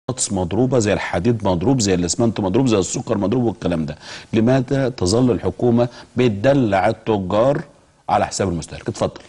البطاطس مضروبه زي الحديد مضروب زي الاسمنت مضروب زي السكر مضروب والكلام ده لماذا تظل الحكومه بتدلع التجار على حساب المستهلك اتفضل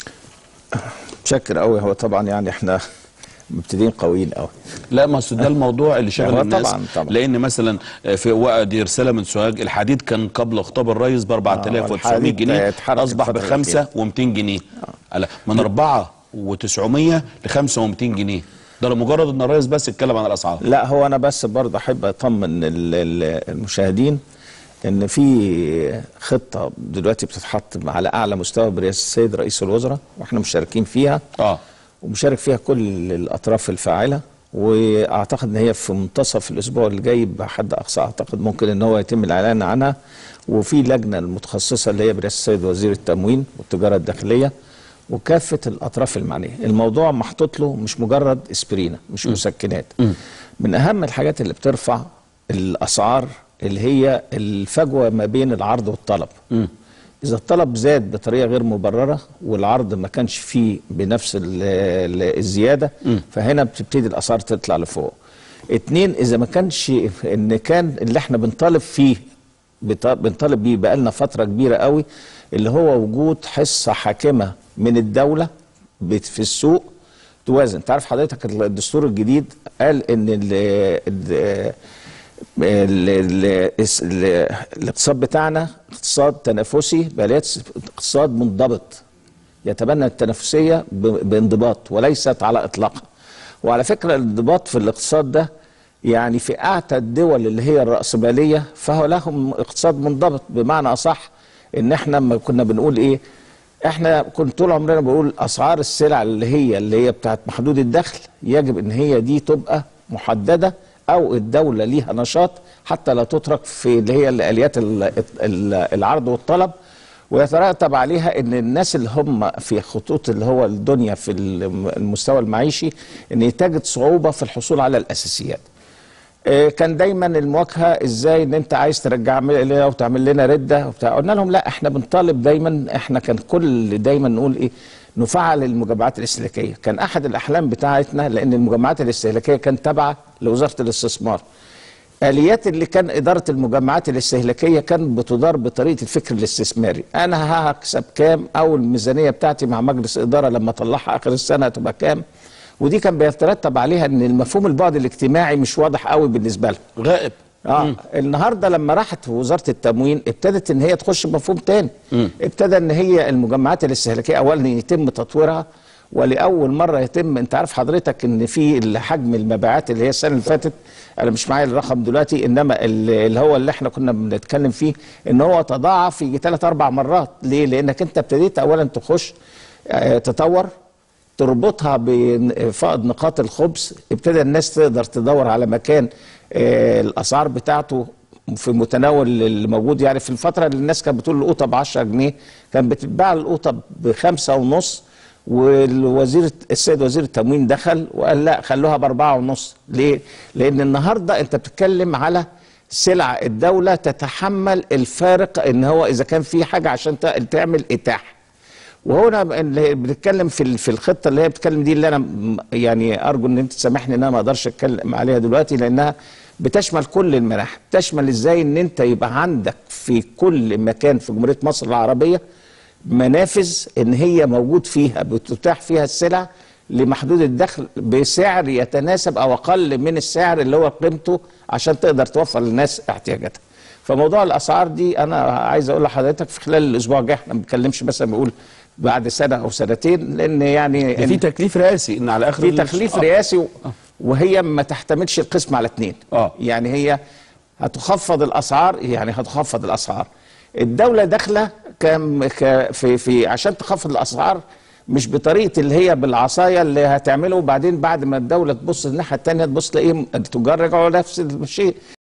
متشكر قوي هو طبعا يعني احنا مبتدئين قويين قوي لا ما أصل ده الموضوع اللي شغل هو الناس طبعاً- طبعاً. لان مثلا في وادي رساله من سوهاج الحديد كان قبل خطاب الرئيس ب 4900 والحديد جنيه اتحرك اصبح ب الفترة 5 و200 جنيه لا، من 4 و900 ل 5 و200 جنيه ده لمجرد ان الرئيس بس اتكلم عن الاسعار لا هو انا بس برضه احب اطمن ال- ال- المشاهدين ان في خطه دلوقتي بتتحط على اعلى مستوى برئاسه السيد رئيس الوزراء واحنا مشاركين فيها اه ومشارك فيها كل الاطراف الفاعله واعتقد ان هي في منتصف الاسبوع اللي جاي بحد اقصى اعتقد ممكن ان هو يتم الاعلان عنها وفي لجنه المتخصصه اللي هي برئاسه السيد وزير التموين والتجاره الداخليه وكافه الاطراف المعنيه الموضوع محطوط له مش مجرد اسبرينا مش مسكنات من اهم الحاجات اللي بترفع الاسعار اللي هي الفجوه ما بين العرض والطلب إذا الطلب زاد بطريقة غير مبررة والعرض ما كانش فيه بنفس ال- ال- الزيادة فهنا بتبتدي الأسعار تطلع لفوق اتنين إذا ما كانش إن كان اللي احنا بنطالب فيه بط- بنطالب بيه بقالنا فترة كبيرة قوي اللي هو وجود حصة حاكمة من الدولة بت- في السوق توازن تعرف حضرتك الدستور الجديد قال ان ال ال ال- ال- الس- ال- الاقتصاد بتاعنا اقتصاد تنافسي بل اقتصاد منضبط يتبنى التنافسية ب- بانضباط وليست على إطلاقها وعلى فكرة الانضباط في الاقتصاد ده يعني في أعتى الدول اللي هي الرأسمالية فهو لهم اقتصاد منضبط بمعنى أصح إن إحنا لما كنا بنقول إيه احنا كنت طول عمرنا بقول اسعار السلع اللي هي اللي هي بتاعت محدود الدخل يجب ان هي دي تبقى محدده او الدوله ليها نشاط حتى لا تترك في اللي هي الاليات ال- ال- العرض والطلب ويترتب عليها ان الناس اللي هم في خطوط اللي هو الدنيا في الم- المستوى المعيشي ان تجد صعوبه في الحصول على الاساسيات آه، كان دايما المواجهه ازاي ان انت عايز ترجع لنا وتعمل لنا رده وبتاع قلنا لهم لا احنا بنطالب دايما احنا كان كل دايما نقول ايه نفعل المجمعات الاستهلاكيه كان احد الاحلام بتاعتنا لان المجمعات الاستهلاكيه كانت تابعه لوزاره الاستثمار اليات اللي كان اداره المجمعات الاستهلاكيه كان بتدار بطريقه الفكر الاستثماري انا هكسب كام او الميزانيه بتاعتي مع مجلس اداره لما اطلعها اخر السنه هتبقى كام ودي كان بيترتب عليها ان المفهوم البعد الاجتماعي مش واضح قوي بالنسبه لهم غائب اه النهارده لما راحت وزاره التموين ابتدت ان هي تخش بمفهوم تاني ابتدى ان هي المجمعات الاستهلاكيه اولا يتم تطويرها ولاول مره يتم انت عارف حضرتك ان في حجم المبيعات اللي هي السنه اللي فاتت انا مش معايا الرقم دلوقتي انما اللي اللي هو اللي احنا كنا بنتكلم فيه ان هو تضاعف في ثلاث اربع مرات ليه؟ لانك انت ابتديت اولا تخش آه، تطور تربطها بفائض نقاط الخبز ابتدى الناس تقدر تدور على مكان آه، الاسعار بتاعته في متناول اللي موجود يعني في الفتره اللي الناس كانت بتقول القوطه ب 10 جنيه كان بتتباع القوطه بخمسة ونص والوزير السيد وزير التموين دخل وقال لا خلوها باربعة ونص ليه؟ لان النهارده انت بتتكلم على سلع الدوله تتحمل الفارق ان هو اذا كان في حاجه عشان تعمل اتاحه وهنا اللي بنتكلم في ال- في الخطه اللي هي بتتكلم دي اللي انا م- يعني ارجو ان انت تسامحني ان انا ما اقدرش اتكلم عليها دلوقتي لانها بتشمل كل المناحي بتشمل ازاي ان انت يبقى عندك في كل مكان في جمهوريه مصر العربيه منافذ ان هي موجود فيها بتتاح فيها السلع لمحدود الدخل بسعر يتناسب او اقل من السعر اللي هو قيمته عشان تقدر توفر للناس احتياجاتها فموضوع الاسعار دي انا عايز اقول لحضرتك في خلال الاسبوع الجاي احنا ما بنتكلمش مثلا بنقول بعد سنه او سنتين لان يعني ده في تكليف رئاسي ان على اخر في ال- تكليف آه. رئاسي و- وهي ما تحتملش القسم على اتنين آه. يعني هي هتخفض الاسعار يعني هتخفض الاسعار الدوله داخله كم ك- في في عشان تخفض الاسعار مش بطريقه اللي هي بالعصايه اللي هتعمله وبعدين بعد ما الدوله تبص الناحيه الثانيه تبص تلاقيه التجار رجعوا نفس الشيء